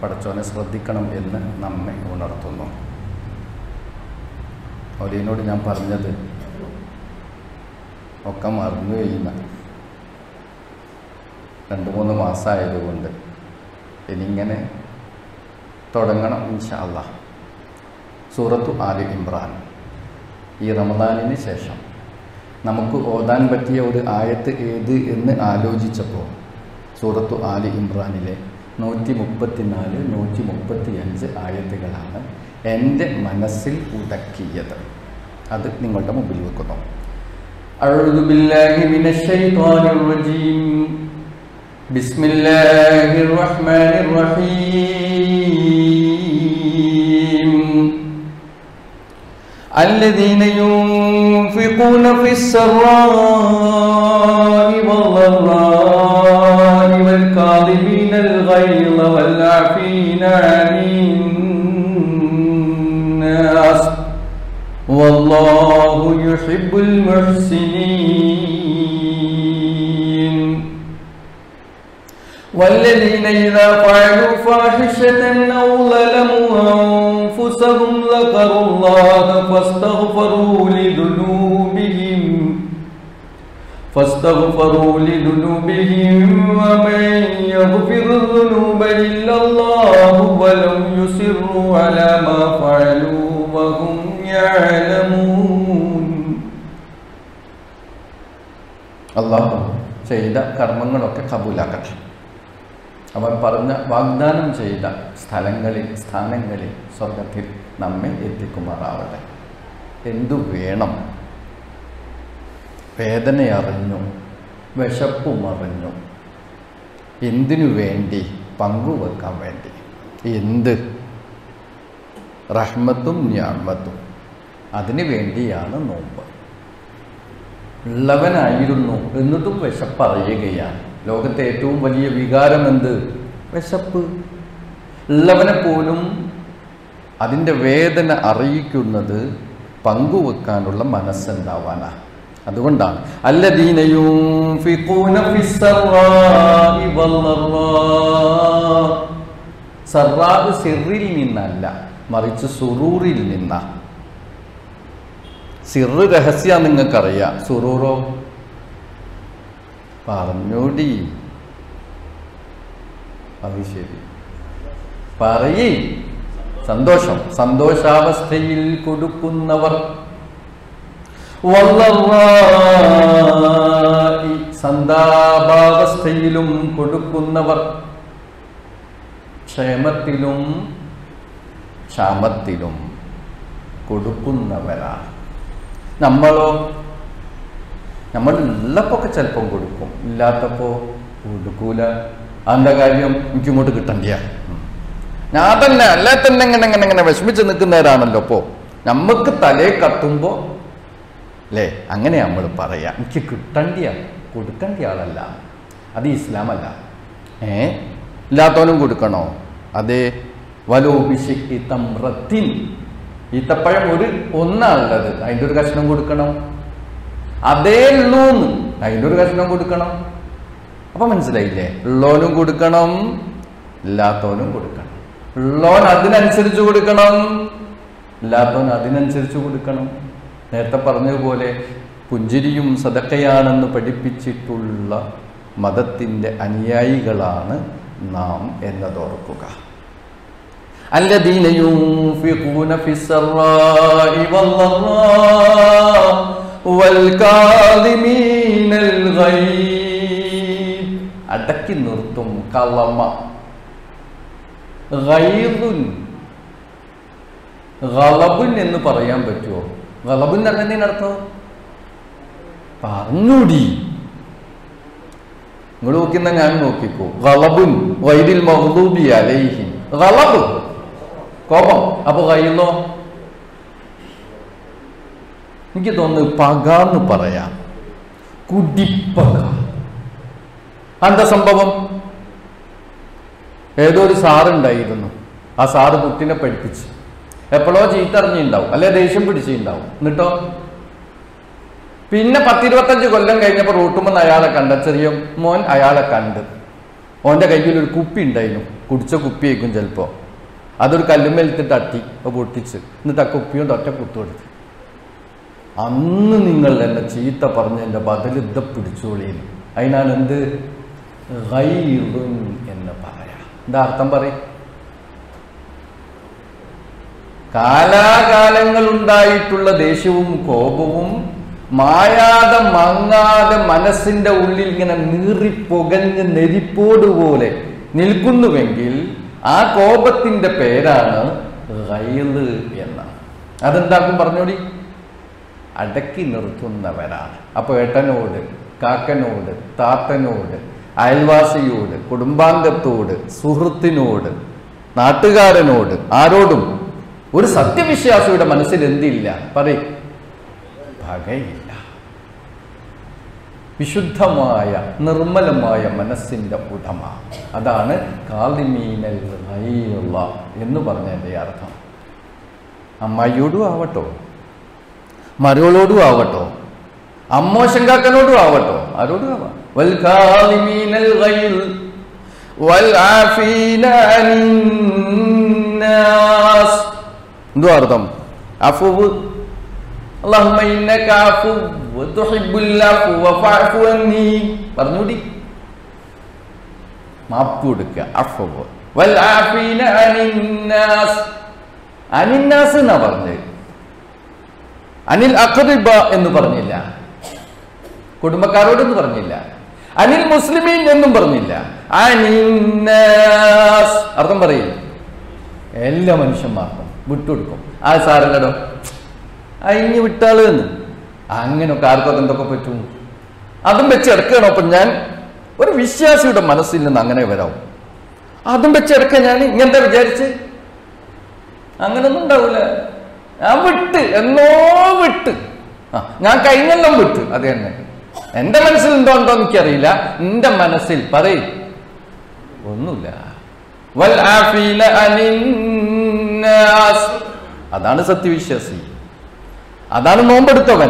പടച്ചോനെ ശ്രദ്ധിക്കണം എന്ന് നമ്മെ ഉണർത്തുന്നു ഒലിനോട് ഞാൻ പറഞ്ഞത് ഒക്കെ മറന്നു കഴിയുന്ന രണ്ട് മൂന്ന് മാസമായതുകൊണ്ട് ഇനിങ്ങനെ തുടങ്ങണം ഇൻഷാല്ല സൂറത്തു ആലി ഇമ്രാൻ ഈ റമദാനിന് ശേഷം നമുക്ക് ഓതാൻ പറ്റിയ ഒരു ആയത്ത് ഏത് എന്ന് ആലോചിച്ചപ്പോൾ സൂറത്തു ആലി ഇമ്രാനിലെ നൂറ്റി മുപ്പത്തിനാല് നൂറ്റി മുപ്പത്തി അഞ്ച് ആയത്തുകളാണ് എൻ്റെ മനസ്സിൽ ഉടക്കിയത് അത് നിങ്ങളുടെ മുമ്പിൽ വെക്കുന്നു أعوذ بالله من الشيطان الرجيم بسم الله الرحمن الرحيم الذين ينفقون في السراء والضراء والكاظمين الغيظ والعافين عن الناس والله يحب المحسنين والذين إذا فعلوا فاحشة أو ظلموا أنفسهم ذكروا الله فاستغفروا لذنوبهم فاستغفروا لذنوبهم ومن يغفر الذنوب إلا الله ولم يصروا على ما فعلوا وهم يعلمون അള്ളാഹു ചെയ്ത കർമ്മങ്ങളൊക്കെ കബൂലാക്കട്ടെ അവൻ പറഞ്ഞ വാഗ്ദാനം ചെയ്ത സ്ഥലങ്ങളിൽ സ്ഥാനങ്ങളിൽ സ്വർഗത്തിൽ നമ്മെ എത്തിക്കുമാറാവട്ടെ എന്തു വേണം വേദനയറിഞ്ഞു വിശപ്പുമറിഞ്ഞു എന്തിനു വേണ്ടി പങ്കുവെക്കാൻ വേണ്ടി എന്ത് റഹ്മത്തും ഞാമത്തും അതിനു വേണ്ടിയാണ് നോമ്പ് ഉള്ളവനായിരുന്നു എന്നിട്ടും വിശപ്പറിയുകയാണ് ലോകത്തെ ഏറ്റവും വലിയ വികാരം എന്ത് വിശപ്പ് ഉള്ളവനെ പോലും അതിൻ്റെ വേദന അറിയിക്കുന്നത് പങ്കുവെക്കാനുള്ള മനസ്സുണ്ടാവാനാ അതുകൊണ്ടാണ് അല്ലദീനയും സറാബ് സിറിൽ നിന്നല്ല മറിച്ച് സുറൂറിൽ നിന്ന സിറ് രഹസ്യ നിങ്ങൾക്കറിയാം സുറൂറോ പറഞ്ഞോടി അത് ശരി പറയേ സന്തോഷം സന്തോഷാവസ്ഥയിൽ കൊടുക്കുന്നവർ വല്ലറായി സന്താപാവസ്ഥയിലും കൊടുക്കുന്നവർ ക്ഷേമത്തിലും ക്ഷാമത്തിലും കൊടുക്കുന്നവരാണ് നമ്മളോ നമ്മൾ ഉള്ളപ്പൊക്കെ ചിലപ്പം കൊടുക്കും ഇല്ലാത്തപ്പോൾ കൊടുക്കൂല അതിൻ്റെ കാര്യം എനിക്കിങ്ങോട്ട് കിട്ടണ്ടിയ ഞാൻ തന്നെ അല്ലേ തന്നെ ഇങ്ങനെ ഇങ്ങനെ ഇങ്ങനെ വിഷമിച്ച് നിൽക്കുന്നവരാണല്ലോ ഇപ്പോൾ നമുക്ക് തലേ കത്തുമ്പോൾ അല്ലേ അങ്ങനെ നമ്മൾ പറയാം എനിക്ക് കിട്ടണ്ടിയ കൊടുക്കേണ്ട ആളല്ല അത് ഇസ്ലാമല്ല ഏ ഇല്ലാത്തവനും കൊടുക്കണോ അതെ വലോപിശി തമ്രത്തിൻ ഈത്തപ്പഴം ഒരു ഒന്നാണുള്ളത് അതിൻ്റെ ഒരു കഷ്ണം കൊടുക്കണം അതേ ഉള്ളൂന്ന് അതിൻ്റെ ഒരു കഷ്ണം കൊടുക്കണം അപ്പൊ മനസ്സിലായില്ലേ ഉള്ളോനും കൊടുക്കണം ഇല്ലാത്തവനും കൊടുക്കണം ഉള്ളോൻ അതിനനുസരിച്ച് കൊടുക്കണം ഇല്ലാത്തവൻ അതിനനുസരിച്ച് കൊടുക്കണം നേരത്തെ പറഞ്ഞതുപോലെ പുഞ്ചിരിയും സദക്കയാണെന്ന് പഠിപ്പിച്ചിട്ടുള്ള മതത്തിൻ്റെ അനുയായികളാണ് നാം എന്നതോർക്കുക الذين ينفقون في السراء والضراء والكاظمين الغيظ അടക്കി നിർത്തും കളമ ഗൈദുൻ ഗളബുൻ എന്ന് പറയാൻ പറ്റുമോ ഗളബുൻ എന്ന് പറഞ്ഞതിന് അർത്ഥം പറഞ്ഞൂടി നിങ്ങൾ നോക്കുന്ന ഞാൻ നോക്കിക്കോ ഗളബുൻ വൈദിൽ മഹ്ദൂബി അലൈഹിം ഗളബ് കോപം അപ്പൊ കയ്യുന്നോ എനിക്ക് തോന്നുന്നു പക എന്ന് പറയാം കുടിപ്പക എന്താ സംഭവം ഏതോ ഒരു സാറുണ്ടായിരുന്നു ആ സാറ് കുട്ടിനെ പഠിപ്പിച്ച് എപ്പോഴോ ചീത്തറിഞ്ഞിണ്ടാവും അല്ലെ ദേഷ്യം പിടിച്ചിട്ടുണ്ടാവും എന്നിട്ടോ പിന്നെ പത്തിരുപത്തഞ്ച് കൊല്ലം കഴിഞ്ഞപ്പോൾ റൂട്ടുമെന്ന് അയാളെ കണ്ട ചെറിയ മോൻ അയാളെ കണ്ട് ഓൻ്റെ കയ്യിൽ ഒരു കുപ്പി ഉണ്ടായിരുന്നു കുടിച്ച കുപ്പിയായിരിക്കും ചിലപ്പോൾ അതൊരു കല്ലുമ്മേലത്ത് തട്ടി അത് പൊട്ടിച്ച് എന്നിട്ട് ആ കുപ്പിയോണ്ട് ഒറ്റ കുത്തു കൊടുത്ത് അന്ന് നിങ്ങൾ എന്നെ ചീത്ത പറഞ്ഞതിൻ്റെ ബദൽ ഇത പിടിച്ചോളിയും അതിനാണ് എന്ത് ഗൈറുൻ എന്ന് പറയാം എന്താ അർത്ഥം പറയും കാലാകാലങ്ങൾ ഉണ്ടായിട്ടുള്ള ദേഷ്യവും കോപവും മായാതെ മങ്ങാതെ മനസ്സിന്റെ ഉള്ളിൽ ഇങ്ങനെ നീറിപ്പുകഞ്ഞ് നെരിപ്പോടുപോലെ നിൽക്കുന്നുവെങ്കിൽ ആ കോപത്തിന്റെ പേരാണ് ഗൈറ് എന്ന് അതെന്താക്കും പറഞ്ഞോടി അടക്കി നിർത്തുന്നവരാണ് അപ്പോൾ ഏട്ടനോട് കാക്കനോട് താത്തനോട് അയൽവാസിയോട് കുടുംബാംഗത്തോട് സുഹൃത്തിനോട് നാട്ടുകാരനോട് ആരോടും ഒരു സത്യവിശ്വാസിയുടെ മനസ്സിൽ എന്തില്ല പറയും പകയില്ല വിശുദ്ധമായ നിർമ്മലമായ മനസ്സിന്റെ ഉടമ അതാണ് കാലിമീനൽ റൈയുള്ള എന്ന് പറഞ്ഞതിൻ്റെ അർത്ഥം അമ്മായിയോടും ആവട്ടോ മരുകളോടും ആവട്ടോ അമ്മോശങ്കാക്കനോടും ആവട്ടോ ആരോടും ആവാം വൽ കാലിമീനൽ ഗൈൽ വൽ ആഫീന അനിന്നാസ് എന്തോ അർത്ഥം അഫുവ് അല്ലാഹുമ്മ ഇന്നക അഫുവ്വ് തുഹിബ്ബുൽ അഫ്വ ഫഅഫു അന്നി പറഞ്ഞൂടി മാപ്പ് കൊടുക്കുക അഫുവ് വൽ ആഫീന അനിന്നാസ് അനിന്നാസ് എന്നാ പറഞ്ഞത് അനിൽ അഖറിബ എന്ന് പറഞ്ഞില്ല കുടുംബക്കാരോടെന്ന് പറഞ്ഞില്ല അനിൽ മുസ്ലിമീൻ എന്നും പറഞ്ഞില്ല അനിന്നാസ് അർത്ഥം പറയും എല്ലാ മനുഷ്യന്മാർക്കും വിട്ടുകൊടുക്കും ആ സാരല്ലടോ അയിഞ്ഞ് വിട്ടാള് എന്ന് അങ്ങനെയൊക്കെ ആർക്കൊക്കെ എന്തൊക്കെ പറ്റും അതും വെച്ച് എടുക്കണം അപ്പം ഞാൻ ഒരു വിശ്വാസിയുടെ മനസ്സിൽ നിന്ന് അങ്ങനെ വരാവും അതും വെച്ച് എടുക്കാൻ ഞാൻ ഇങ്ങനത്തെ വിചാരിച്ച് അങ്ങനൊന്നും ഉണ്ടാവില്ല ഞാൻ വിട്ട് എന്നോ വിട്ട് ആ ഞാൻ കഴിഞ്ഞെല്ലാം വിട്ട് അത് തന്നെ എന്റെ മനസ്സിൽ എന്തോ ഉണ്ടോ എനിക്കറിയില്ല എന്റെ മനസ്സിൽ പറയും ഒന്നുമില്ല വൽ ആഫീന അനിന്നാസ്. അതാണ് സത്യവിശ്വാസി അതാണ് നോമ്പെടുത്തവൻ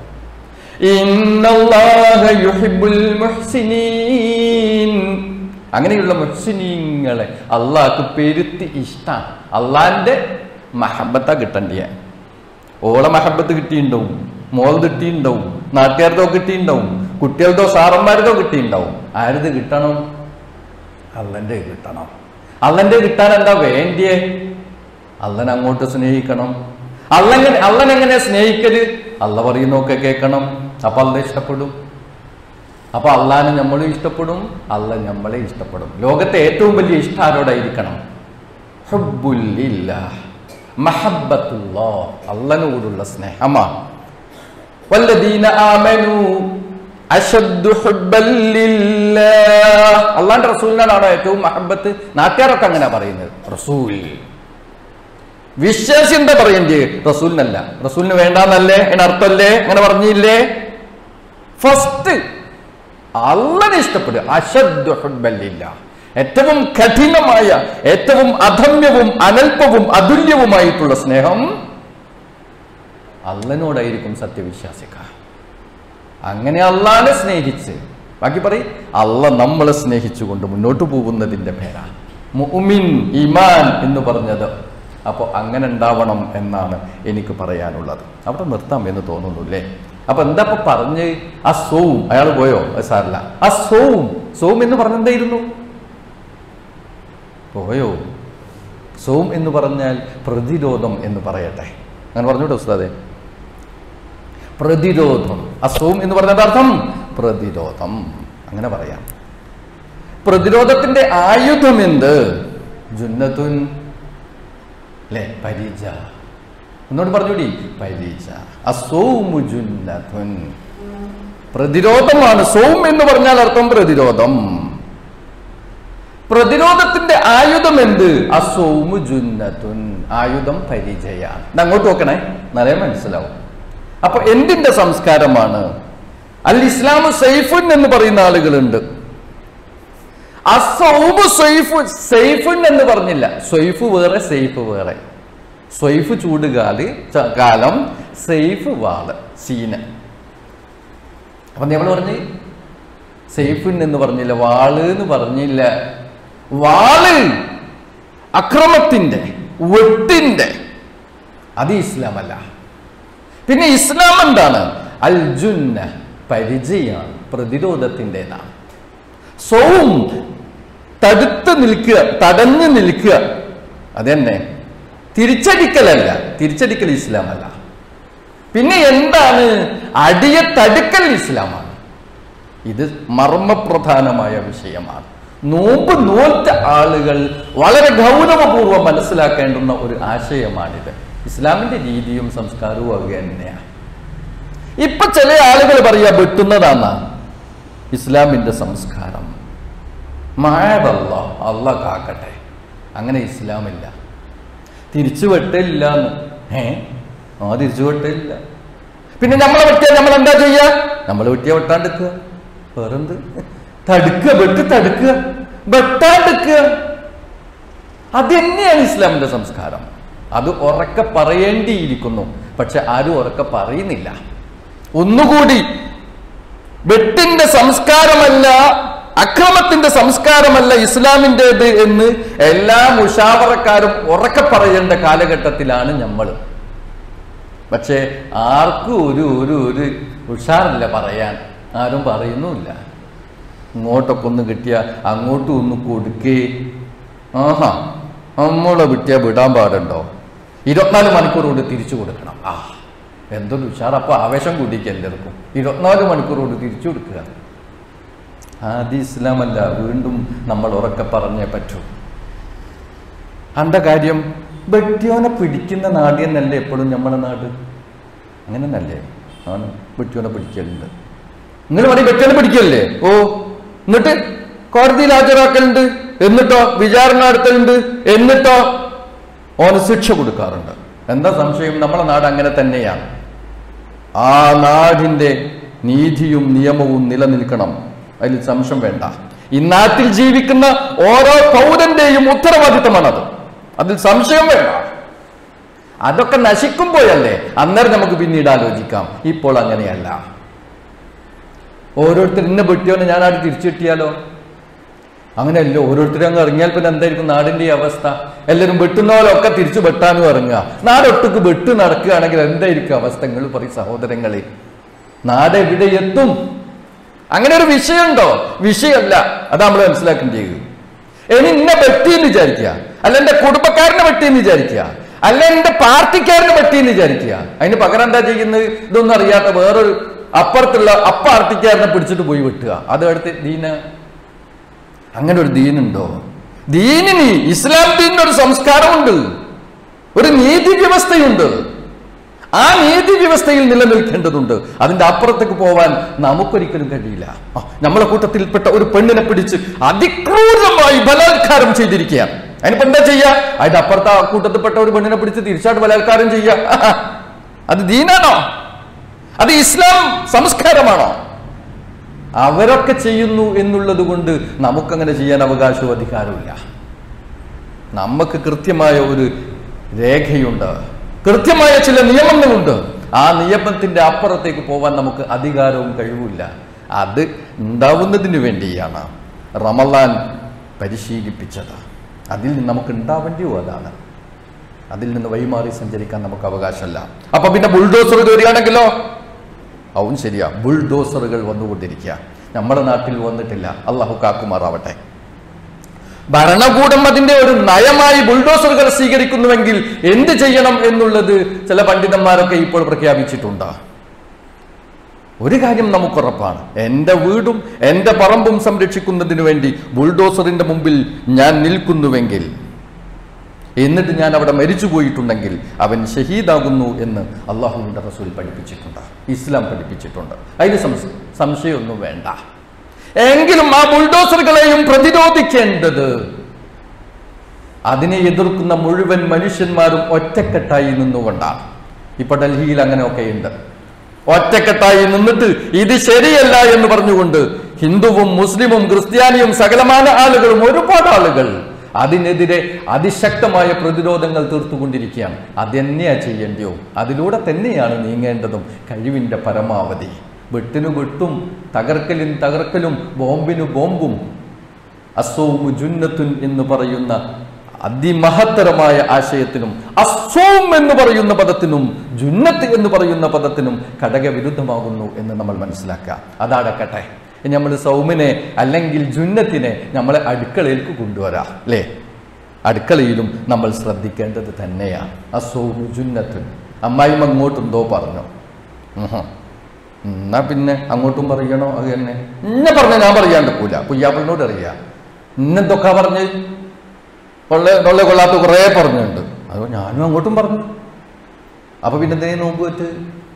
ഇന്നല്ലാഹ യുഹിബ്ബുൽ മുഹ്സിനീൻ അങ്ങനെയുള്ള മുഹ്സിനീങ്ങളെ അള്ളാഹ്ക്ക് പെരുത്തി ഇഷ്ടാണ് അള്ളാന്റെ മഹബത്ത കിട്ടണ്ടിയ ഓളെ മഹബത്ത് കിട്ടിയിട്ടുണ്ടാവും മോൾ കിട്ടിയിട്ടുണ്ടാവും നാട്ടുകാരതോ കിട്ടിയിട്ടുണ്ടാവും കുട്ടികളുടെ സാറന്മാരതോ കിട്ടിയിട്ടുണ്ടാവും ആരത് കിട്ടണം അള്ളന്റെ കിട്ടണം അള്ളന്റെ കിട്ടാൻ എന്താ വേണ്ടിയേ അള്ളനെ അങ്ങോട്ട് സ്നേഹിക്കണം അള്ളങ്ങനെ അള്ളനെങ്ങനെ സ്നേഹിക്കല് അള്ള പറയുന്നൊക്കെ കേൾക്കണം അപ്പൊ അള്ള ഇഷ്ടപ്പെടും അപ്പൊ അള്ളാനെ നമ്മളും ഇഷ്ടപ്പെടും അള്ള നമ്മളെ ഇഷ്ടപ്പെടും ലോകത്തെ ഏറ്റവും വലിയ ഇഷ്ടം ആരോടായിരിക്കണം ഹുബ്ബുല്ലില്ലാ മഹബ്ബത്തുല്ലാ അള്ളനോടുള്ള സ്നേഹമാണ് വല്ലദീന ആമനു അശദ്ദു ഹുബ്ബൻ ലില്ലാഹ് അള്ളാന്റെ റസൂലിനാണ് ഏറ്റവും മഹബത്ത് നാട്ടുകാരൊക്കെ അങ്ങനെ പറയുന്നത് റസൂൽ വിശ്വാസി എന്താ പറയേണ്ടത് റസൂലിനല്ല റസൂലിന് വേണ്ടാന്നല്ലേ എന്ന അർത്ഥമല്ലേ അങ്ങനെ പറഞ്ഞില്ലേ ഫസ്റ്റ് അള്ളനെ ഇഷ്ടപ്പെടുക അശദ്ദു ഹുബ്ബൻ ലില്ലാഹ് ഏറ്റവും കഠിനമായ ഏറ്റവും അധമ്യവും അനൽപവും അതുല്യവുമായിട്ടുള്ള സ്നേഹം അള്ളനോടായിരിക്കും സത്യവിശ്വാസിക്ക അങ്ങനെ അള്ളാനെ സ്നേഹിച്ച് ബാക്കി പറയും അള്ള നമ്മളെ സ്നേഹിച്ചുകൊണ്ട് മുന്നോട്ട് പോകുന്നതിന്റെ പേരാ മുഅ്മിൻ ഈമാൻ എന്ന് പറഞ്ഞത് അപ്പോൾ അങ്ങനെ ഉണ്ടാവണം എന്നാണ് എനിക്ക് പറയാനുള്ളത് അവിടെ നിർത്താം എന്ന് തോന്നുന്നു അല്ലേ അപ്പൊ എന്താ ഇപ്പൊ പറഞ്ഞ് ആ സോവും അയാൾ പോയോ അത് സാരല്ല ആ സോവും സോവും എന്ന് പറഞ്ഞെന്തായിരുന്നു പോയോ സോം എന്ന് പറഞ്ഞാൽ പ്രതിരോധം എന്ന് പറയട്ടെ അങ്ങനെ പറഞ്ഞോട്ടെ ഉസ്താദെ പ്രതിരോധം അസോം എന്ന് പറഞ്ഞതിന്റെ അർത്ഥം പ്രതിരോധം അങ്ങനെ പറയാം പ്രതിരോധത്തിന്റെ ആയുധം എന്ത് ജുന്നത്തുൻ അല്ലെ പരീജ എന്നോട് പറഞ്ഞൂടി പരീജ അസോമു ജുന്നത്തുൻ പ്രതിരോധമാണ് സോം എന്ന് പറഞ്ഞാൽ അർത്ഥം പ്രതിരോധം പ്രതിരോധത്തിന്റെ ആയുധം എന്ത് അസോമു ജുന്നത്തുൻ ആയുധം പരിചയാണ് ഇത് അങ്ങോട്ട് നോക്കണേ നിറയെ മനസ്സിലാവും അപ്പൊ എന്തിന്റെ സംസ്കാരമാണ് അൽ ഇസ്ലാമു സൈഫുൻ എന്ന് പറയുന്ന ആളുകളുണ്ട് അസൗബ് സൈഫ് സൈഫുൻ എന്ന് പറഞ്ഞില്ല സൈഫ് വേറെ സൈഫ് വേറെ സ്വൈഫ് ചൂടുകാല് ച- കാലം സൈഫ് വാള് സീന അപ്പൊ നമ്മൾ പറഞ്ഞ് സേഫിൻ എന്ന് പറഞ്ഞില്ല വാള് എന്ന് പറഞ്ഞില്ല വാള് അക്രമത്തിന്റെ വെട്ടിന്റെ അത് ഇസ്ലാമല്ല പിന്നെ ഇസ്ലാം എന്താണ് അൽ ജുന്ന പരിചയാണ് പ്രതിരോധത്തിൻ്റെതാണ് സൗം തടുത്ത് നിൽക്കുക തടഞ്ഞു നിൽക്കുക അതന്നെ തിരിച്ചടിക്കലല്ല തിരിച്ചടിക്കൽ ഇസ്ലാമല്ല പിന്നെ എന്താണ് അടിയെ തടുക്കൽ ഇസ്ലാമാണ് ഇത് മർമ്മപ്രധാനമായ വിഷയമാണ് നോമ്പ് നോറ്റ ആളുകൾ വളരെ ഗൗരവപൂർവ്വം മനസ്സിലാക്കേണ്ടുന്ന ഒരു ആശയമാണിത് ഇസ്ലാമിന്റെ രീതിയും സംസ്കാരവും അത് തന്നെയാണ് ഇപ്പൊ ചില ആളുകൾ പറയാ വെട്ടുന്നതാന്ന ഇസ്ലാമിന്റെ സംസ്കാരം മായതല്ല അല്ല കാക്കട്ടെ അങ്ങനെ ഇസ്ലാമില്ല തിരിച്ചു വെട്ടില്ല ഏ ആ തിരിച്ചു വെട്ടില്ല പിന്നെ നമ്മളെ വെട്ടിയാൽ നമ്മൾ എന്താ ചെയ്യുക നമ്മൾ വെട്ടിയാ വെട്ടാണ്ടിക്കുക വേറെന്ത് തടുക്കുക വെട്ടി തടുക്കുക വെട്ടാണ്ടിക്കുക അത് തന്നെയാണ് ഇസ്ലാമിന്റെ സംസ്കാരം അത് ഉറക്കെ പറയേണ്ടിയിരിക്കുന്നു പക്ഷെ ആരും ഉറക്കെ പറയുന്നില്ല ഒന്നുകൂടി വെട്ടിന്റെ സംസ്കാരമല്ല അക്രമത്തിന്റെ സംസ്കാരമല്ല ഇസ്ലാമിൻ്റെത് എന്ന് എല്ലാ മുഷാവറക്കാരും ഉറക്കെ പറയേണ്ട കാലഘട്ടത്തിലാണ് നമ്മൾ പക്ഷേ ആർക്കും ഒരു ഒരു ഒരു ഉഷാറില്ല പറയാൻ ആരും പറയുന്നുമില്ല ഇങ്ങോട്ടൊക്കെ ഒന്ന് കിട്ടിയ അങ്ങോട്ടും ഒന്ന് കൊടുക്കേ ആഹാ നമ്മളെ വിട്ടിയാ വിടാൻ പാടുണ്ടോ ഇരുപത്തിനാല് മണിക്കൂർ കൊണ്ട് തിരിച്ചു കൊടുക്കണം ആ എന്തൊരു ഉഷാർ അപ്പൊ ആവേശം കൂടിക്ക് എല്ലാവർക്കും ഇരുപത്തിനാല് മണിക്കൂർ കൊണ്ട് തിരിച്ചു കൊടുക്കുക ആദ്യ ഇസ്ലാമല്ല വീണ്ടും നമ്മൾ ഉറക്കെ പറഞ്ഞേ പറ്റൂ അന്റെ കാര്യം വെട്ടിയോനെ പിടിക്കുന്ന നാട് എന്നല്ലേ എപ്പോഴും നമ്മളെ നാട് അങ്ങനെ നല്ലേ ആണ് വെട്ടിയോനെ പിടിക്കലുണ്ട് നിങ്ങൾ പറയും വെട്ടിയോനെ പിടിക്കല്ലേ ഓ എന്നിട്ട് കോടതിയിൽ ഹാജരാക്കലുണ്ട് എന്നിട്ടോ വിചാരണ നടത്തലുണ്ട് എന്നിട്ടോ ഓന് ശിക്ഷ കൊടുക്കാറുണ്ട് എന്താ സംശയം നമ്മളെ നാട് അങ്ങനെ തന്നെയാണ് ആ നാടിന്റെ നീതിയും നിയമവും നിലനിൽക്കണം അതിൽ സംശയം വേണ്ട ഈ നാട്ടിൽ ജീവിക്കുന്ന ഓരോ പൗരന്റെയും ഉത്തരവാദിത്തമാണത് അതിൽ സംശയം വേണ്ട അതൊക്കെ നശിക്കുമ്പോഴല്ലേ അന്നേരം നമുക്ക് പിന്നീട് ആലോചിക്കാം ഇപ്പോൾ അങ്ങനെയല്ല ഓരോരുത്തർ ഇന്ന വെട്ടിയോനെ ഞാൻ ആട് തിരിച്ചു കിട്ടിയാലോ അങ്ങനെയല്ലോ ഓരോരുത്തരും അങ്ങ് ഇറങ്ങിയാൽ പിന്നെ എന്തായിരിക്കും നാടിന്റെ ഈ അവസ്ഥ എല്ലാവരും വെട്ടുന്നവരൊക്കെ തിരിച്ചു വെട്ടാനും ഇറങ്ങുക നാടൊട്ടുക്ക് വെട്ട് നടക്കുകയാണെങ്കിൽ എന്തായിരിക്കും അവസ്ഥ നിങ്ങൾ പറയും സഹോദരങ്ങളെ നാട് എവിടെ എത്തും അങ്ങനെ ഒരു വിഷയമുണ്ടോ വിഷയമല്ല അത് നമ്മൾ മനസ്സിലാക്കേണ്ടത് ഇനി ഇന്നെ വെട്ടിയെന്ന് വിചാരിക്കുക അല്ല എന്റെ കുടുംബക്കാരനെ വെട്ടിയെന്ന് വിചാരിക്കുക അല്ല എന്റെ പാർട്ടിക്കാരനെ വെട്ടിയെന്ന് വിചാരിക്കുക അതിന് പകരം എന്താ ചെയ്യുന്നത് ഇതൊന്നും അറിയാത്ത വേറൊരു അപ്പുറത്തുള്ള അപ്പാർട്ടിക്കാരനെ പിടിച്ചിട്ട് പോയി വെട്ടുക അത് അടുത്ത് ദീന അങ്ങനെ ഒരു ദീനുണ്ടോ ദീനിന് ഇസ്ലാം ദീനിന് ഒരു സംസ്കാരമുണ്ട് ഒരു നീതി വ്യവസ്ഥയുണ്ട് ആ നീതി വ്യവസ്ഥയിൽ നിലനിൽക്കേണ്ടതുണ്ട് അതിന്റെ അപ്പുറത്തേക്ക് പോവാൻ നമുക്കൊരിക്കലും കഴിയില്ല ആ, നമ്മളെ കൂട്ടത്തിൽപ്പെട്ട ഒരു പെണ്ണിനെ പിടിച്ച് അതിക്രൂരമായി ബലാത്കാരം ചെയ്തിരിക്കുകയാണ് അതിനിപ്പോ എന്താ ചെയ്യുക അതിന്റെ അപ്പുറത്തെ ആ കൂട്ടത്തിൽപ്പെട്ട ഒരു പെണ്ണിനെ പിടിച്ച് തിരിച്ചായിട്ട് ബലാത്കാരം ചെയ്യുക അത് ദീനാണോ അത് ഇസ്ലാം സംസ്കാരമാണോ അവരൊക്കെ ചെയ്യുന്നു എന്നുള്ളത് കൊണ്ട് നമുക്കങ്ങനെ ചെയ്യാൻ അവകാശവും അധികാരമില്ല നമുക്ക് കൃത്യമായ ഒരു രേഖയുണ്ട് കൃത്യമായ ചില നിയമങ്ങളുണ്ട് ആ നിയമത്തിന്റെ അപ്പുറത്തേക്ക് പോവാൻ നമുക്ക് അധികാരവും കഴിവില്ല അത് ഉണ്ടാവുന്നതിന് വേണ്ടിയാണ് റമലാൻ പരിശീലിപ്പിച്ചത് അതിൽ നിന്ന് നമുക്ക് ഉണ്ടാവേണ്ടിയോ അതാണ് അതിൽ നിന്ന് വഴിമാറി സഞ്ചരിക്കാൻ നമുക്ക് അവകാശമല്ല അപ്പൊ പിന്നെ ബുൾഡോസർ വരികയാണെങ്കിലോ അവൻ ശരിയാ ബുൾഡോസറുകൾ വന്നുകൊണ്ടിരിക്കുക നമ്മുടെ നാട്ടിൽ വന്നിട്ടില്ല അള്ളാഹു കാക്കുമാറാവട്ടെ ഭരണകൂടം അതിന്റെ ഒരു നയമായി ബുൾഡോസറുകൾ സ്വീകരിക്കുന്നുവെങ്കിൽ എന്ത് ചെയ്യണം എന്നുള്ളത് ചില പണ്ഡിതന്മാരൊക്കെ ഇപ്പോൾ പ്രഖ്യാപിച്ചിട്ടുണ്ട് ഒരു കാര്യം നമുക്കുറപ്പാണ് എൻ്റെ വീടും എൻ്റെ പറമ്പും സംരക്ഷിക്കുന്നതിന് വേണ്ടി ബുൾഡോസറിന്റെ മുമ്പിൽ ഞാൻ നിൽക്കുന്നുവെങ്കിൽ എന്നിട്ട് ഞാൻ അവിടെ മരിച്ചു പോയിട്ടുണ്ടെങ്കിൽ അവൻ ഷഹീദാകുന്നു എന്ന് അള്ളാഹുവിൻ്റെ റസൂൽ പഠിപ്പിച്ചിട്ടുണ്ട് ഇസ്ലാം പഠിപ്പിച്ചിട്ടുണ്ട് അതിന് സംശ സംശയമൊന്നും വേണ്ട എങ്കിലും ആ ബുൾഡോസറുകളെയും പ്രതിരോധിക്കേണ്ടത് അതിനെ എതിർക്കുന്ന മുഴുവൻ മനുഷ്യന്മാരും ഒറ്റക്കെട്ടായി നിന്നുകൊണ്ടാണ് ഇപ്പൊ ഡൽഹിയിൽ അങ്ങനെയൊക്കെയുണ്ട് ഒറ്റക്കെട്ടായി നിന്നിട്ട് ഇത് ശരിയല്ല എന്ന് പറഞ്ഞുകൊണ്ട് ഹിന്ദുവും മുസ്ലിമും ക്രിസ്ത്യാനിയും സകലമായ ആളുകളും ഒരുപാട് ആളുകൾ അതിനെതിരെ അതിശക്തമായ പ്രതിരോധങ്ങൾ തീർത്തുകൊണ്ടിരിക്കുകയാണ് അതെന്നെയാ ചെയ്യേണ്ടിയോ അതിലൂടെ തന്നെയാണ് നീങ്ങേണ്ടതും കഴിവിന്റെ പരമാവധി വെട്ടിനു വെട്ടും തകർക്കലിന് തകർക്കലും ബോംബിനു ബോംബും അസോമു ജുന്നത്തുൻ എന്ന് പറയുന്ന അതിമഹത്തരമായ ആശയത്തിനും അസോം എന്ന് പറയുന്ന പദത്തിനും ജുന്നത്ത് എന്ന് പറയുന്ന പദത്തിനും ഘടകവിരുദ്ധമാകുന്നു എന്ന് നമ്മൾ മനസ്സിലാക്കുക അതടക്കട്ടെ നമ്മൾ സൗമിനെ അല്ലെങ്കിൽ ജുന്നത്തിനെ നമ്മളെ അടുക്കളയിലേക്ക് കൊണ്ടുവരാം അല്ലേ അടുക്കളയിലും നമ്മൾ ശ്രദ്ധിക്കേണ്ടത് തന്നെയാണ് അസോമു ജുന്നത്തുൻ അമ്മായിയും അങ്ങോട്ടെന്തോ പറഞ്ഞു ഉഹും. എന്നാ പിന്നെ അങ്ങോട്ടും പറയണോ അത് തന്നെ ഇന്നെ പറഞ്ഞ ഞാൻ പറയാണ്ട് പോല പുയ്യാപ്പിളിനോട് അറിയാം ഇന്നെന്തൊക്കെ പറഞ്ഞ് കൊള്ള കൊള്ള കൊള്ളാത്ത കുറേ പറഞ്ഞുണ്ട് അത് ഞാനും അങ്ങോട്ടും പറഞ്ഞു അപ്പൊ പിന്നെ എന്തേ നോമ്പ് വെച്ച്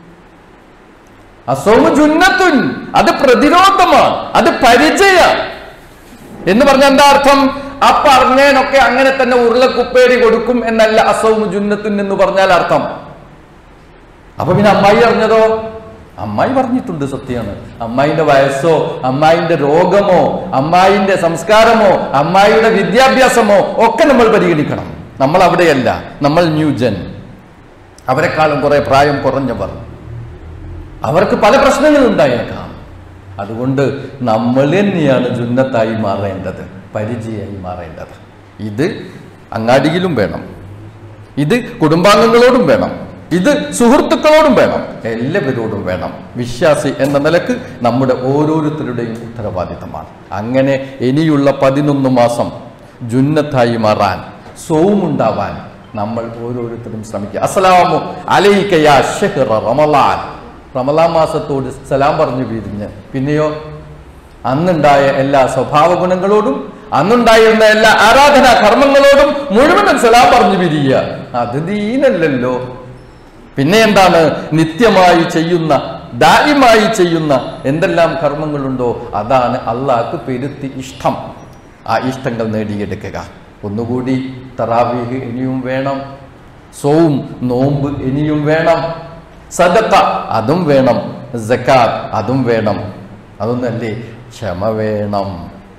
അസോമു ജുന്നത്തുൻ അത് പ്രതിരോധമാണ് അത് പരിചയ എന്ന് പറഞ്ഞ എന്താ അർത്ഥം ആ പറഞ്ഞേനൊക്കെ അങ്ങനെ തന്നെ ഉരുളക്കുപ്പേരി കൊടുക്കും എന്നല്ല അസൗമു ജുന്നത്തുൻ എന്ന് പറഞ്ഞാൽ അർത്ഥം അപ്പൊ പിന്നെ അമ്മായി അറിഞ്ഞതോ അമ്മായി പറഞ്ഞിട്ടുണ്ട് സത്യമാണ് അമ്മായിന്റെ വയസ്സോ അമ്മായിന്റെ രോഗമോ അമ്മായിന്റെ സംസ്കാരമോ അമ്മായിയുടെ വിദ്യാഭ്യാസമോ ഒക്കെ നമ്മൾ പരിഗണിക്കണം നമ്മൾ അവിടെയല്ല നമ്മൾ ന്യൂജൻ അവരെക്കാളും കുറെ പ്രായം കുറഞ്ഞവർ അവർക്ക് പല പ്രശ്നങ്ങളും ഉണ്ടായേക്കാം അതുകൊണ്ട് നമ്മൾ തന്നെയാണ് ജുന്നത്തായി മാറേണ്ടത് പരിചയമായി മാറേണ്ടത് ഇത് അങ്ങാടിയിലും വേണം ഇത് കുടുംബാംഗങ്ങളോടും വേണം ഇത് സുഹൃത്തുക്കളോടും വേണം എല്ലാവരോടും വേണം വിശ്വാസി എന്ന നിലക്ക് നമ്മുടെ ഓരോരുത്തരുടെയും ഉത്തരവാദിത്തമാണ് അങ്ങനെ ഇനിയുള്ള പതിനൊന്ന് മാസം ജുന്നത്തായി മാറാൻ സോമുണ്ടാവാൻ നമ്മൾ ഓരോരുത്തരും ശ്രമിക്കുക അസ്സലാമു അലൈക യാ ഷഹ്റ റമളാൻ റമലാൻ മാസത്തോട് സലാം പറഞ്ഞു പിരിഞ്ഞ് പിന്നെയോ അന്നുണ്ടായ എല്ലാ സ്വഭാവ ഗുണങ്ങളോടും അന്നുണ്ടായിരുന്ന എല്ലാ ആരാധനാ കർമ്മങ്ങളോടും മുഴുവനും സലാം പറഞ്ഞു പിരിയുക അത് ദീനല്ലല്ലോ പിന്നെ എന്താണ് നിത്യമായി ചെയ്യുന്ന ദായിമായി ചെയ്യുന്ന എന്തെല്ലാം കർമ്മങ്ങളുണ്ടോ അതാണ് അള്ളാഹ്ക്ക് പെരുത്തി ഇഷ്ടം ആ ഇഷ്ടങ്ങൾ നേടിയെടുക്കുക ഒന്നുകൂടി തറാവീഹ് ഇനിയും വേണം സോവും നോമ്പ് ഇനിയും വേണം സദത്ത അതും വേണം ജക്കാത്ത് അതും വേണം അതൊന്നല്ലേ ക്ഷമ വേണം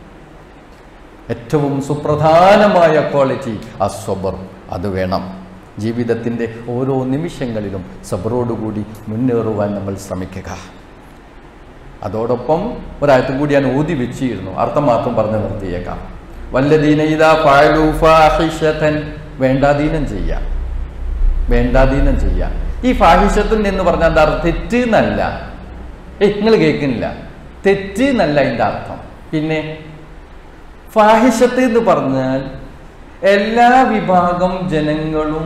ഏറ്റവും സുപ്രധാനമായ ക്വാളിറ്റി അസ്വബർ അത് വേണം ജീവിതത്തിൻ്റെ ഓരോ നിമിഷങ്ങളിലും സബറോടുകൂടി മുന്നേറുവാൻ നമ്മൾ ശ്രമിക്കുക അതോടൊപ്പം ഒരാഴ്ച കൂടി ഞാൻ ഊതി വെച്ചിരുന്നു അർത്ഥം മാത്രം പറഞ്ഞു നിർത്തിയേക്കാം വല്ലദീന ഇതാ ഫഅലു ഫാഹിഷതൻ വേണ്ടാധീനം ചെയ്യാം വേണ്ടാധീനം ചെയ്യാം ഈ ഫാഹിഷത്തുൻ എന്ന് പറഞ്ഞാൽ എന്താ അർത്ഥം തെറ്റ് എന്നല്ല ഏയ് നിങ്ങൾ കേൾക്കുന്നില്ല തെറ്റ് എന്നല്ല അതിൻ്റെ അർത്ഥം പിന്നെ ഫാഹിഷത്ത് എന്ന് പറഞ്ഞാൽ എല്ലാ വിഭാഗം ജനങ്ങളും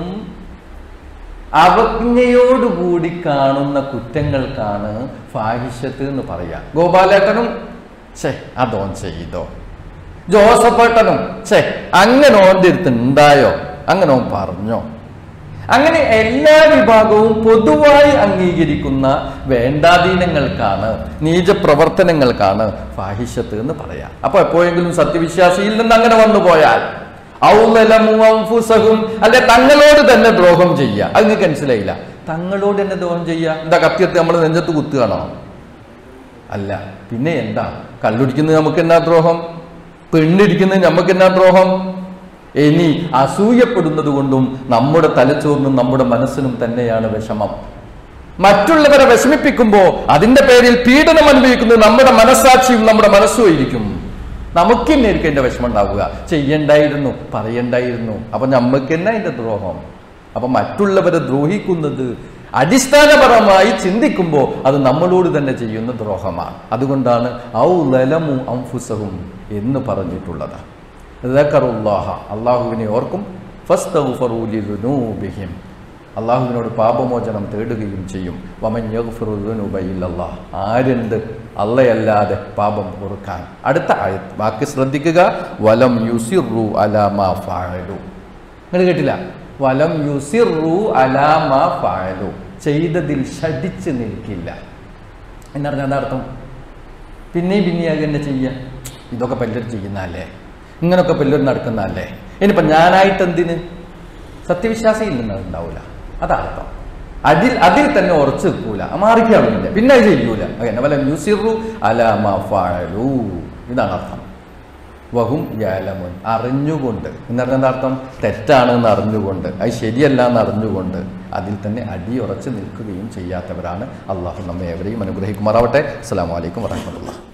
അവജ്ഞയോടുകൂടി കാണുന്ന കുറ്റങ്ങൾക്കാണ് ഫാഹിഷത്ത് എന്ന് പറയാ ഗോപാലേട്ടനും ഛേ അതോൻ ചെയ്തോ ജോസഫേട്ടനും ഛേ അങ്ങനെ ഓൻ്റെ അടുത്ത് ഉണ്ടായോ അങ്ങനെ ഓൻ പറഞ്ഞോ അങ്ങനെ എല്ലാ വിഭാഗവും പൊതുവായി അംഗീകരിക്കുന്ന വേണ്ടാധീനങ്ങൾക്കാണ് നീചപ്രവർത്തനങ്ങൾക്കാണ് ഫാഹിഷത്ത് എന്ന് പറയാം അപ്പൊ എപ്പോഴെങ്കിലും സത്യവിശ്വാസിയിൽ നിന്ന് അങ്ങനെ വന്നു പോയാൽ ഔലലമു അൻഫുസഹും അല്ലെ തങ്ങളോട് തന്നെ ദ്രോഹം ചെയ്യുക അത് നിങ്ങൾക്ക് മനസ്സിലായില്ല തങ്ങളോട് തന്നെ ദ്രോഹം ചെയ്യുക എന്താ കത്തിയത്ത് നമ്മൾ നെഞ്ചത്ത് കുത്തുകയാണോ അല്ല പിന്നെ എന്താ കള്ളുടിക്കുന്നത് നമുക്ക് എന്നാ ദ്രോഹം പെണ്ണിടിക്കുന്നത് നമുക്ക് എന്നാ ദ്രോഹം ഇനി അസൂയപ്പെടുന്നത് കൊണ്ടും നമ്മുടെ തലച്ചോറിനും നമ്മുടെ മനസ്സിനും തന്നെയാണ് വിഷമം മറ്റുള്ളവരെ വിഷമിപ്പിക്കുമ്പോൾ അതിന്റെ പേരിൽ പീഡനം അനുഭവിക്കുന്നത് നമ്മുടെ മനസ്സാക്ഷിയും നമ്മുടെ മനസ്സും ആയിരിക്കും നമുക്ക് തന്നെ ആയിരിക്കും അതിന്റെ വിഷമം ഉണ്ടാവുക ചെയ്യണ്ടായിരുന്നു പറയണ്ടായിരുന്നു അപ്പൊ നമുക്ക് തന്നെ അതിന്റെ ദ്രോഹം അപ്പൊ മറ്റുള്ളവരെ ദ്രോഹിക്കുന്നത് അടിസ്ഥാനപരമായി ചിന്തിക്കുമ്പോൾ അത് നമ്മളോട് തന്നെ ചെയ്യുന്ന ദ്രോഹമാണ് അതുകൊണ്ടാണ് ഔ ലലമു അംഫുസഹും എന്ന് പറഞ്ഞിട്ടുള്ളത് ദക്കറുല്ലാഹ അള്ളാഹുവിനെ ഓർക്കും ഫസ്തഗ്ഫറൂലിദുനൂബിഹിം അള്ളാഹുവിനോട് പാപമോചനം തേടുകയും ചെയ്യും വമൻ യഗ്ഫിറുദ്ദുനൂബയില്ലല്ലാ ആരുണ്ട് അല്ലയല്ലാതെ പാപം പൊറുക്കാൻ അടുത്ത ആയത്ത് വാക്ക് ശ്രദ്ധിക്കുക വലം യുസിറു അലാമാ ഫഅലു നിങ്ങൾ കേട്ടില്ല വലം യുസിറു അലാമാ ഫഅലു ചെയ്തതിൽ ഷടിച്ച് നിൽക്കില്ല എന്നറിഞ്ഞാൽ എന്താ അർത്ഥം പിന്നെയും പിന്നെയും അത് തന്നെ ചെയ്യാം ഇതൊക്കെ പലരും ചെയ്യുന്നതല്ലേ ഇങ്ങനൊക്കെ പലരും നടക്കുന്നതല്ലേ ഇനിയിപ്പം ഞാനായിട്ട് എന്തിന് സത്യവിശ്വാസിയിൽ നിന്ന് ഉണ്ടാവില്ല അതാർത്ഥം അതിൽ അതിൽ തന്നെ ഉറച്ചു നിൽക്കൂല മാറിക്കാവില്ല പിന്നെ അത് ചെയ്യൂല അങ്ങനെ വല്ല മ്യൂസിറു അലാമ ഫഅലു ഇതാണ് അർത്ഥം വഹും യാലമുൻ അറിഞ്ഞുകൊണ്ട് എന്ന് പറഞ്ഞാൽ എന്താ അർത്ഥം തെറ്റാണെന്ന് അറിഞ്ഞുകൊണ്ട് അത് ശരിയല്ല എന്ന് അറിഞ്ഞുകൊണ്ട് അതിൽ തന്നെ അടിയുറച്ച് നിൽക്കുകയും ചെയ്യാത്തവരാണ് അള്ളാഹു നമ്മെ എവരെയും അനുഗ്രഹിക്കുമാറാവട്ടെ അസ്സാം വലൈക്കും വരഹമുല്ല